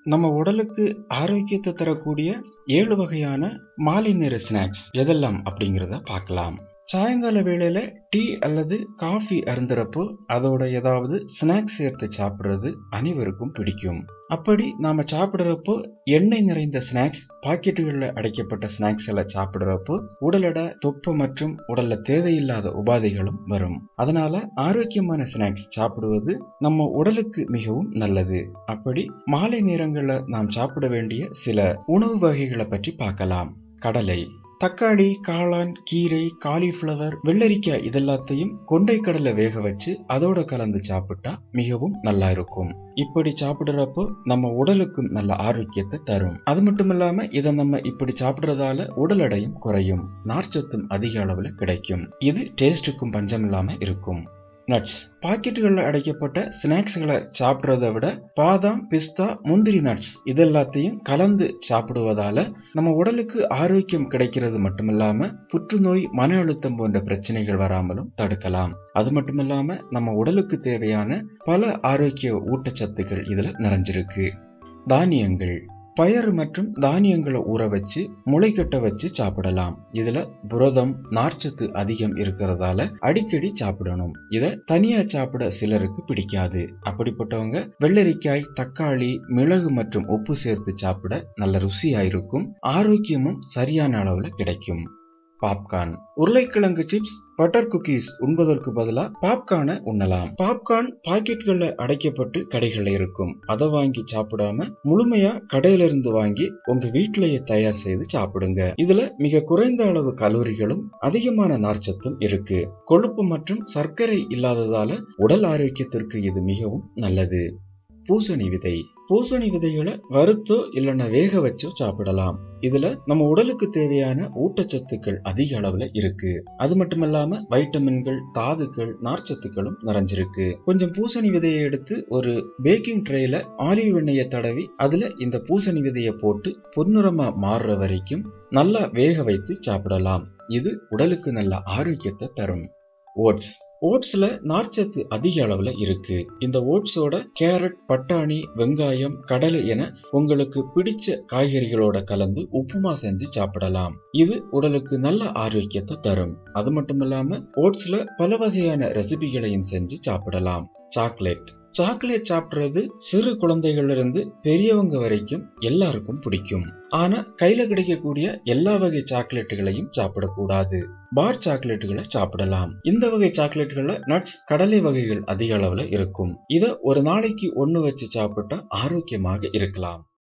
நம்ம உடலுக்கு ஆரோக்கியத்தை தரக்கூடிய ஏழு வகையான மாலை நேர ஸ்நாக்ஸ் எதெல்லாம் அப்படிங்கிறத பார்க்கலாம் சாயங்கால வேளையில டீ அல்லது காஃபி அருந்துறப்போ அதோட ஏதாவது ஸ்நாக்ஸ் சேர்த்து சாப்பிடுறது அனைவருக்கும் பிடிக்கும் அப்படி நாம சாப்பிடுறப்போ எண்ணெய் நிறைந்த ஸ்நாக்ஸ் பாக்கெட்டுகளில் அடைக்கப்பட்ட ஸ்நாக்ஸ் எல்லாம் சாப்பிடுறப்போ உடல் எடை தொப்பு மற்றும் உடல்ல தேவையில்லாத உபாதைகளும் வரும் அதனால ஆரோக்கியமான ஸ்நாக்ஸ் சாப்பிடுவது நம்ம உடலுக்கு மிகவும் நல்லது அப்படி மாலை நேரங்களில் நாம் சாப்பிட வேண்டிய சில உணவு வகைகளை பற்றி பார்க்கலாம் கடலை தக்காளி காளான் கீரை காலிஃப்ளவர் வெள்ளரிக்காய் இதெல்லாத்தையும் கொண்டை கடலை வேக வச்சு அதோட கலந்து சாப்பிட்டா மிகவும் நல்லா இருக்கும் இப்படி சாப்பிடுறப்போ நம்ம உடலுக்கும் நல்ல ஆரோக்கியத்தை தரும் அது மட்டும் இல்லாம இதை நம்ம இப்படி சாப்பிடுறதால உடல் எடையும் குறையும் நார்ச்சத்தும் அதிக அளவுல கிடைக்கும் இது டேஸ்டுக்கும் பஞ்சம் இல்லாம இருக்கும் நட்ஸ் பாக்கெட்டுகளில் அடைக்கப்பட்ட ஸ்நாக்ஸ்களை சாப்பிட்றத விட பாதாம் பிஸ்தா முந்திரி நட்ஸ் இதெல்லாத்தையும் கலந்து சாப்பிடுவதால நம்ம உடலுக்கு ஆரோக்கியம் கிடைக்கிறது மட்டுமில்லாம புற்றுநோய் மன அழுத்தம் போன்ற பிரச்சனைகள் வராமலும் தடுக்கலாம் அது மட்டுமில்லாம நம்ம உடலுக்கு தேவையான பல ஆரோக்கிய ஊட்டச்சத்துக்கள் இதுல நிறைஞ்சிருக்கு தானியங்கள் பயறு மற்றும் தானியங்களை ஊற வச்சு முளைக்கட்ட வச்சு சாப்பிடலாம் இதுல புரதம் நார்ச்சத்து அதிகம் இருக்கிறதால அடிக்கடி சாப்பிடணும் இத தனியா சாப்பிட சிலருக்கு பிடிக்காது அப்படிப்பட்டவங்க வெள்ளரிக்காய் தக்காளி மிளகு மற்றும் உப்பு சேர்த்து சாப்பிட நல்ல ருசியா இருக்கும் ஆரோக்கியமும் சரியான அளவுல கிடைக்கும் பாப்கார்ன் உருளைக்கிழங்கு சிப்ஸ் பட்டர் குக்கீஸ் உண்பதற்கு பதிலா பாப்கார்னை உண்ணலாம் பாப்கார்ன் பாக்கெட்கள்ல அடைக்கப்பட்டு கடைகள்ல இருக்கும் அதை வாங்கி சாப்பிடாம முழுமையா கடையில இருந்து வாங்கி உங்க வீட்டிலேயே தயார் செய்து சாப்பிடுங்க இதுல மிக குறைந்த அளவு கலோரிகளும் அதிகமான நார்ச்சத்தும் இருக்கு கொழுப்பு மற்றும் சர்க்கரை இல்லாததால உடல் ஆரோக்கியத்திற்கு இது மிகவும் நல்லது பூசணி விதை பூசணி விதைகளை வறுத்தோ இல்லைன்னா வேக வச்சோ சாப்பிடலாம் இதுல நம்ம உடலுக்கு தேவையான ஊட்டச்சத்துக்கள் அதிக அளவுல இருக்கு அது மட்டும் இல்லாம வைட்டமின்கள் தாதுக்கள் நார்ச்சத்துக்களும் நிறைஞ்சிருக்கு கொஞ்சம் பூசணி விதையை எடுத்து ஒரு பேக்கிங் ட்ரேல ஆலிவ் எண்ணெயை தடவி அதுல இந்த பூசணி விதையை போட்டு பொன்னிறமா மாறுற வரைக்கும் நல்லா வேக வைத்து சாப்பிடலாம் இது உடலுக்கு நல்ல ஆரோக்கியத்தை தரும் ஓட்ஸ் ஓட்ஸ்ல நார்ச்சத்து அதிக அளவுல இருக்கு இந்த ஓட்ஸோட கேரட் பட்டாணி வெங்காயம் கடலை என உங்களுக்கு பிடிச்ச காய்கறிகளோட கலந்து உப்புமா செஞ்சு சாப்பிடலாம் இது உடலுக்கு நல்ல ஆரோக்கியத்தை தரும் அது மட்டும் இல்லாம ஓட்ஸ்ல பல வகையான ரெசிபிகளையும் செஞ்சு சாப்பிடலாம் சாக்லேட் சாக்லேட் சாப்பிடுறது சிறு குழந்தைகள்ல இருந்து பெரியவங்க வரைக்கும் எல்லாருக்கும் பிடிக்கும் ஆனா கையில கிடைக்கக்கூடிய எல்லா வகை சாக்லேட்டுகளையும் சாப்பிடக்கூடாது பார் சாக்லேட்டுகளை சாப்பிடலாம் இந்த வகை சாக்லேட்டுகள்ல நட்ஸ் கடலை வகைகள் அதிக அளவுல இருக்கும் இத ஒரு நாளைக்கு ஒண்ணு வச்சு சாப்பிட்டா ஆரோக்கியமாக இருக்கலாம்